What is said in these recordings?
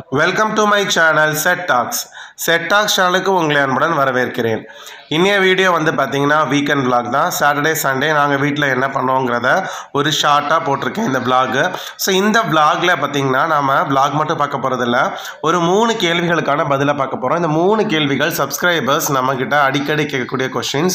welcome to my channel set talks set talks சேனலுக்கு உங்களை அன்புடன் வரவேற்கிறேன் இன்னைய வீடியோ வந்து பார்த்தீங்கன்னா வீக்கெண்ட் vlog தான் சாட்டர்டே சண்டே நாங்கள் வீட்டில் என்ன பண்ணோங்கிறத ஒரு ஷார்ட்டாக போட்டிருக்கேன் இந்த vlog ஸோ இந்த vlogல பார்த்தீங்கன்னா நாம் vlog மட்டும் பார்க்க போகிறதில்ல ஒரு மூணு கேள்விகளுக்கான பதிலை பார்க்க போகிறோம் இந்த மூணு கேள்விகள் சப்ஸ்கிரைபர்ஸ் நம்மக்கிட்ட அடிக்கடி கேட்கக்கூடிய கொஷின்ஸ்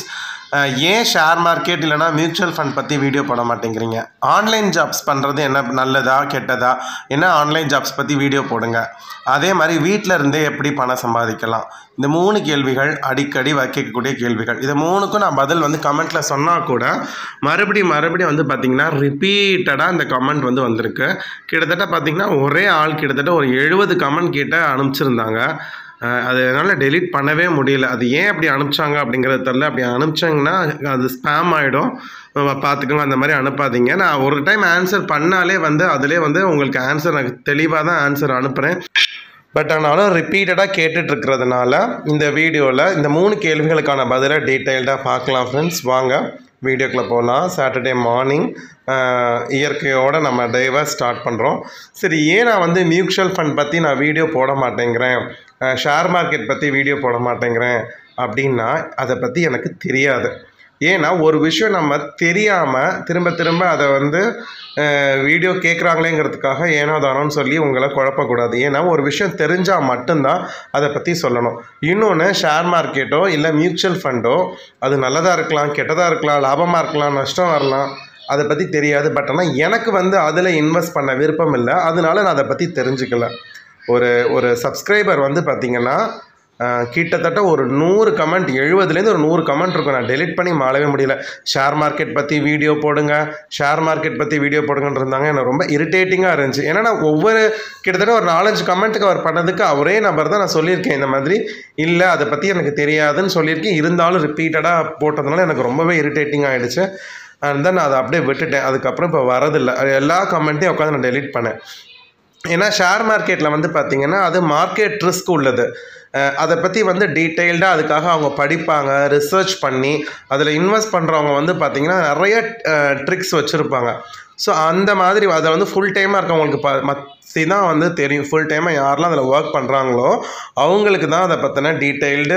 ஏன் ஷேர் மார்க்கெட் இல்லைனா மியூச்சுவல் ஃபண்ட் பற்றி வீடியோ போட மாட்டேங்கிறீங்க ஆன்லைன் ஜாப்ஸ் பண்ணுறது என்ன நல்லதா கெட்டதா என்ன ஆன்லைன் ஜாப்ஸ் பற்றி வீடியோ போடுங்க அதே மாதிரி வீட்டில் இருந்தே எப்படி பணம் சம்பாதிக்கலாம் இந்த மூணு கேள்விகள் அடிக்கடி வைக்கக்கூடிய கேள்விகள் இது மூணுக்கும் நான் பதில் வந்து கமெண்ட்டில் சொன்னால் கூட மறுபடியும் மறுபடியும் வந்து பார்த்திங்கன்னா ரிப்பீட்டடாக இந்த கமெண்ட் வந்து வந்திருக்கு கிட்டத்தட்ட பார்த்திங்கன்னா ஒரே ஆள் கிட்டத்தட்ட ஒரு எழுபது கமெண்ட் கிட்ட அனுப்பிச்சிருந்தாங்க அஹ் அது என்னால் டெலீட் பண்ணவே முடியல அது ஏன் அப்படி அனுப்பிச்சாங்க அப்படிங்கிறது தெரில அப்படி அனுப்பிச்சாங்கன்னா அது ஸ்பேம் ஆகிடும் பார்த்துக்கோங்க அந்த மாதிரி அனுப்பாதீங்க நான் ஒரு டைம் ஆன்சர் பண்ணாலே வந்து அதிலே வந்து உங்களுக்கு ஆன்சர் எனக்கு தெளிவாக தான் ஆன்சர் அனுப்புகிறேன் பட் ஆனாலும் ரிப்பீட்டடாக கேட்டுட்டு இருக்கிறதுனால இந்த வீடியோவில் இந்த மூணு கேள்விகளுக்கான பதிலை டீட்டெயில்டாக பார்க்கலாம் ஃப்ரெண்ட்ஸ் வாங்க வீடியோக்குள்ளே போகலாம் சாட்டர்டே மார்னிங் இயற்கையோடு நம்ம டேவை ஸ்டார்ட் பண்ணுறோம் சரி ஏன் நான் வந்து மியூச்சுவல் ஃபண்ட் பற்றி நான் வீடியோ போட மாட்டேங்கிறேன் ஷேர் மார்க்கெட் பற்றி வீடியோ போட மாட்டேங்கிறேன் அப்படின்னா அதை பற்றி எனக்கு தெரியாது ஏன்னா ஒரு விஷயம் நம்ம தெரியாமல் திரும்ப திரும்ப அதை வந்து வீடியோ கேட்குறாங்களேங்கிறதுக்காக ஏனோ தானோன்னு சொல்லி உங்களை குழப்பக்கூடாது ஏன்னா ஒரு விஷயம் தெரிஞ்சால் மட்டும்தான் அதை பற்றி சொல்லணும் இன்னொன்று ஷேர் மார்க்கெட்டோ இல்லை மியூச்சுவல் ஃபண்டோ அது நல்லதாக இருக்கலாம் கெட்டதாக இருக்கலாம் லாபமாக இருக்கலாம் நஷ்டம் வரலாம் அதை பற்றி தெரியாது பட் ஆனால் எனக்கு வந்து அதில் இன்வெஸ்ட் பண்ண விருப்பம் இல்லை அதனால நான் அதை பற்றி தெரிஞ்சுக்கல ஒரு ஒரு சப்ஸ்கிரைபர் வந்து பார்த்திங்கன்னா அஹ், கிட்டத்தட்ட ஒரு நூறு கமெண்ட் எழுபதுலேருந்து ஒரு நூறு கமெண்ட் இருக்கும் நான் டெலிட் பண்ணி மாளவே முடியல ஷேர் மார்க்கெட் பற்றி வீடியோ போடுங்க ஷேர் மார்க்கெட் பற்றி வீடியோ போடுங்கன்னு இருந்தாங்க எனக்கு ரொம்ப இரிட்டேட்டிங்காக இருந்துச்சு ஏன்னா நான் ஒவ்வொரு கிட்டத்தட்ட ஒரு நாலஞ்சு கமெண்ட்டுக்கு அவர் பண்ணதுக்கு அவரே நம்பர் தான் நான் சொல்லியிருக்கேன் இந்த மாதிரி இல்லை அதை பற்றி எனக்கு தெரியாதுன்னு சொல்லியிருக்கேன் இருந்தாலும் ரிப்பீட்டடாக போட்டதுனால எனக்கு ரொம்பவே இரிட்டேட்டிங் ஆகிடுச்சு அண்ட் தென் அதை அப்படியே விட்டுட்டேன் அதுக்கப்புறம் இப்போ வரதில்லை எல்லா கமெண்ட்டையும் உட்காந்து நான் டெலிட் பண்ணேன் ஏன்னா ஷேர் மார்க்கெட்டில் வந்து பார்த்தீங்கன்னா அது மார்க்கெட் ரிஸ்க் உள்ளது அஹ் அதை பற்றி வந்து டீட்டெயில்டாக அதுக்காக அவங்க படிப்பாங்க ரிசர்ச் பண்ணி அதில் இன்வெஸ்ட் பண்ணுறவங்க வந்து பார்த்திங்கன்னா நிறைய ட்ரிக்ஸ் வச்சுருப்பாங்க ஸோ அந்த மாதிரி அதை வந்து ஃபுல் டைமாக இருக்கவங்களுக்கு ப மத்தி தான் வந்து தெரியும் ஃபுல் டைமாக யாரெல்லாம் அதில் ஒர்க் பண்ணுறாங்களோ அவங்களுக்கு தான் அதை பற்றின டீட்டெயில்டு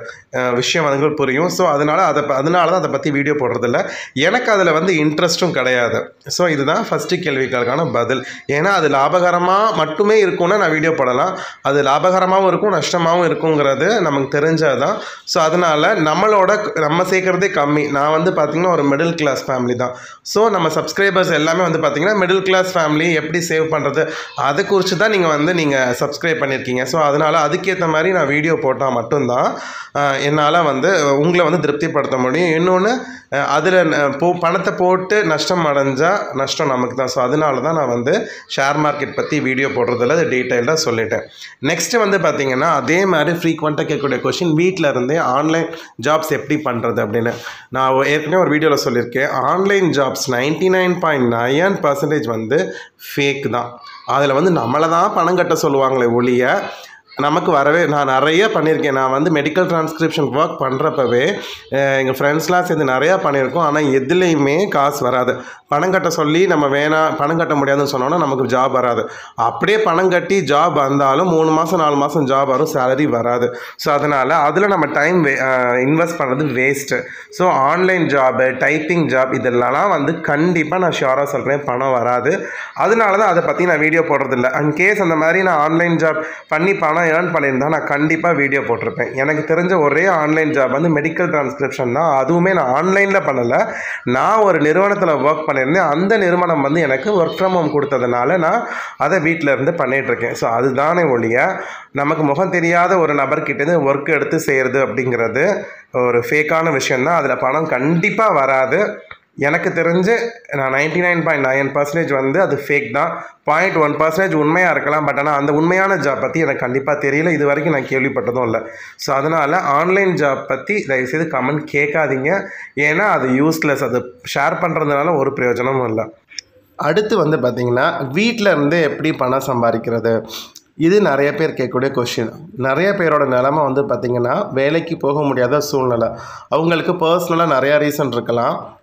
விஷயம் வந்து புரியும் ஸோ அதனால் அதை ப- அதனால தான் அதை பற்றி வீடியோ போடுறதில்ல எனக்கு அதில் வந்து இன்ட்ரெஸ்ட்டும் கிடையாது ஸோ இதுதான் ஃபஸ்ட்டு கேள்விகளுக்கான பதில் ஏன்னா அது லாபகரமாக மட்டுமே இருக்கும்னா நான் வீடியோ போடலாம் அது லாபகரமாகவும் இருக்கும் நஷ்டமாகவும் இருக்குங்கிறது நமக்கு தெரிஞ்சது தான் ஸோ அதனால் நம்மளோட நம்ம சேர்க்குறதே கம்மி நான் வந்து பார்த்திங்கன்னா ஒரு மிடில் கிளாஸ் ஃபேமிலி தான் ஸோ நம்ம சப்ஸ்கிரைபர்ஸ் எல்லாமே வந்து பார்த்திங்கன்னா மிடில் கிளாஸ் ஃபேமிலி எப்படி சேவ் பண்ணுறது அதை குறித்து தான் நீங்கள் வந்து நீங்கள் சப்ஸ்கிரைப் பண்ணியிருக்கீங்க ஸோ அதனால் அதுக்கேற்ற மாதிரி நான் வீடியோ போட்டால் மட்டும்தான் என்னால் வந்து உங்களை வந்து திருப்திப்படுத்த முடியும் இன்னொன்று அதில் போ பணத்தை போட்டு நஷ்டம் அடைஞ்சால் நஷ்டம் நமக்கு தான் ஸோ அதனால தான் நான் வந்து ஷேர் மார்க்கெட் பற்றி வீடியோ போடுறதில்ல அது டீட்டெயில்டாக சொல்லிட்டேன் நெக்ஸ்ட்டு வந்து பார்த்திங்கன்னா அதே மாதிரி ஃப்ரீக்வெண்ட்டாக கேட்கக்கூடிய கொஷின் வீட்டில் இருந்தே ஆன்லைன் ஜாப்ஸ் எப்படி பண்ணுறது அப்படின்னு நான் ஏற்கனவே ஒரு வீடியோவில் சொல்லியிருக்கேன் online jobs ninety nine point nine percentage வந்து ஃபேக் தான் அதில் வந்து நம்மளை தான் பணம் கட்ட சொல்லுவாங்களே ஒழிய நமக்கு வரவே நான் நிறைய பண்ணியிருக்கேன் நான் வந்து மெடிக்கல் டிரான்ஸ்கிரிப்ஷன் ஒர்க் பண்ணுறப்பவே எங்கள் ஃப்ரெண்ட்ஸ்லாம் சேர்ந்து நிறையா பண்ணியிருக்கோம் ஆனால் எதுலேயுமே காசு வராது பணம் கட்ட சொல்லி நம்ம வேணாம் பணம் கட்ட முடியாதுன்னு சொன்னோன்னா நமக்கு ஜாப் வராது அப்படியே பணம் கட்டி ஜாப் வந்தாலும் மூணு மாதம் நாலு மாதம் ஜாப் வரும் சேலரி வராது ஸோ அதனால் அதில் நம்ம டைம் இன்வெஸ்ட் பண்ணுறது waste so online job typing job இதெல்லாம் வந்து கண்டிப்பாக நான் ஷியோராக சொல்கிறேன் பணம் வராது அதனால தான் அதை பற்றி நான் வீடியோ போடுறதில்ல அன் கேஸ் அந்த மாதிரி நான் ஆன்லைன் ஜாப் பண்ணி பணம் ஏர்ன் பண்ணியிருந்தா நான் கண்டிப்பாக வீடியோ போட்டிருப்பேன் எனக்கு தெரிஞ்ச ஒரே ஆன்லைன் ஜாப் வந்து மெடிக்கல் டிரான்ஸ்கிரிப்ஷன் தான் அதுவுமே நான் ஆன்லைனில் பண்ணலை நான் ஒரு நிறுவனத்தில் ஒர்க் பண்ணியிருந்தேன் அந்த நிறுவனம் வந்து எனக்கு ஒர்க் ஃப்ரம் ஹோம் கொடுத்ததுனால நான் அதை வீட்டில் இருந்து பண்ணிட்டு இருக்கேன் ஸோ அதுதானே ஒழிய நமக்கு முகம் தெரியாத ஒரு நபர்கிட்டேருந்து ஒர்க் எடுத்து செய்கிறது அப்படிங்கிறது ஒரு ஃபேக்கான விஷயந்தான் அதில் பணம் கண்டிப்பாக வராது எனக்கு தெரிஞ்சு நான் ninety nine point nine percentage வந்து அது ஃபேக் தான் பாயிண்ட் ஒன் பர்சன்டேஜ் உண்மையாக இருக்கலாம் பட் ஆனால் அந்த உண்மையான ஜாப் பற்றி எனக்கு கண்டிப்பாக தெரியல இது வரைக்கும் நான் கேள்விப்பட்டதும் இல்லை ஸோ அதனால் ஆன்லைன் ஜாப் பற்றி தயவுசெய்து கமெண்ட் கேட்காதீங்க ஏன்னா அது யூஸ்லெஸ் அது ஷேர் பண்ணுறதுனால ஒரு பிரயோஜனமும் இல்லை அடுத்து வந்து பார்த்திங்கன்னா வீட்டில் இருந்து எப்படி பணம் சம்பாதிக்கிறது இது நிறைய பேர் கேட்கக்கூடிய கொஷின் நிறைய பேரோட நிலமை வந்து பார்த்திங்கன்னா வேலைக்கு போக முடியாத சூழ்நிலை அவங்களுக்கு பர்சனலாக நிறையா ரீசன் இருக்கலாம்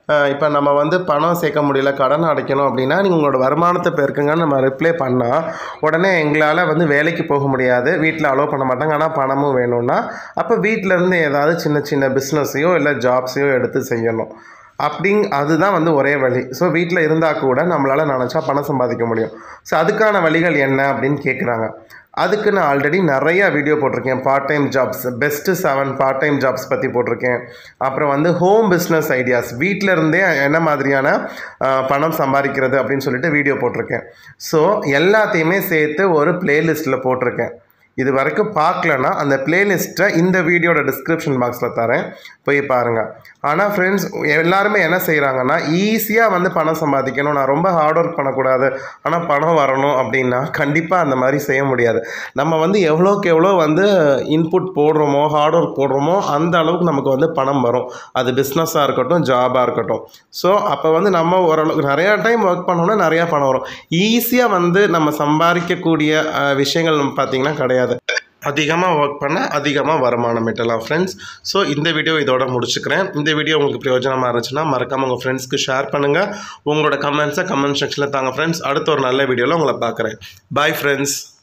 இப்போ நம்ம வந்து பணம் சேர்க்க முடியல கடன் அடைக்கணும் அப்படின்னா நீங்கள் உங்களோட வருமானத்தை பெருக்குங்கன்னு நம்ம ரிப்ளை பண்ணால் உடனே எங்களால் வந்து வேலைக்கு போக முடியாது வீட்டில் அலோவ் பண்ண மாட்டாங்க ஆனால் பணமும் வேணும்னா அப்போ வீட்டிலேருந்து ஏதாவது சின்ன சின்ன பிஸ்னஸையோ இல்லை ஜாப்ஸையோ எடுத்து செய்யணும் அப்படிங் அதுதான் வந்து ஒரே வழி ஸோ வீட்டில் இருந்தால் கூட நம்மளால் நினச்சா பணம் சம்பாதிக்க முடியும் ஸோ அதுக்கான வழிகள் என்ன அப்படின்னு கேட்குறாங்க அதுக்கு நான் ஆல்ரெடி நிறைய வீடியோ போட்டிருக்கேன் part time jobs best seven part time jobs பற்றி போட்டிருக்கேன் அப்புறம் வந்து ஹோம் பிஸ்னஸ் ஐடியாஸ் வீட்டில் இருந்தே என்ன மாதிரியான ஆஹ், பணம் சம்பாதிக்கிறது அப்படின்னு சொல்லிட்டு வீடியோ போட்டிருக்கேன் ஸோ எல்லாத்தையுமே சேர்த்து ஒரு பிளேலிஸ்ட்டில் போட்டிருக்கேன் இது வரைக்கும் பார்க்கலனா அந்த பிளேலிஸ்ட்டை இந்த வீடியோட டிஸ்கிரிப்ஷன் பாக்ஸில் தரேன் போய் பாருங்கள் ஆனால் ஃப்ரெண்ட்ஸ் எல்லாருமே என்ன செய்கிறாங்கன்னா ஈஸியாக வந்து பணம் சம்பாதிக்கணும் நான் ரொம்ப ஹார்ட் ஒர்க் பண்ணக்கூடாது ஆனால் பணம் வரணும் அப்படின்னா கண்டிப்பாக அந்த மாதிரி செய்ய முடியாது நம்ம வந்து எவ்வளோக்கு எவ்வளோ வந்து இன்புட் போடுறோமோ ஹார்ட் ஒர்க் போடுறோமோ அந்த அளவுக்கு நமக்கு வந்து பணம் வரும் அது பிஸ்னஸாக இருக்கட்டும் ஜாபாக இருக்கட்டும் ஸோ அப்போ வந்து நம்ம ஓரளவுக்கு நிறையா டைம் ஒர்க் பண்ணோம்னா நிறையா பணம் வரும் ஈஸியாக வந்து நம்ம சம்பாதிக்கக்கூடிய அஹ், விஷயங்கள் நம்ம பார்த்திங்கன்னா கிடையாது அதிகமாக ஒர்க் பண்ண அதிகமாக வருமானம் ஈட்டலாம் ஃப்ரெண்ட்ஸ் ஸோ இந்த வீடியோ இதோட முடிச்சுக்கிறேன் இந்த வீடியோ உங்களுக்கு பிரயோஜனமாக இருந்துச்சுன்னா மறக்காமல் உங்கள் ஃப்ரெண்ட்ஸ்க்கு ஷேர் பண்ணுங்கள் உங்களோட கமெண்ட்ஸை கமெண்ட் செக்ஷனில் தாங்க ஃப்ரெண்ட்ஸ் அடுத்த ஒரு நல்ல வீடியோவில் உங்களை பார்க்குறேன் பாய் ஃப்ரெண்ட்ஸ்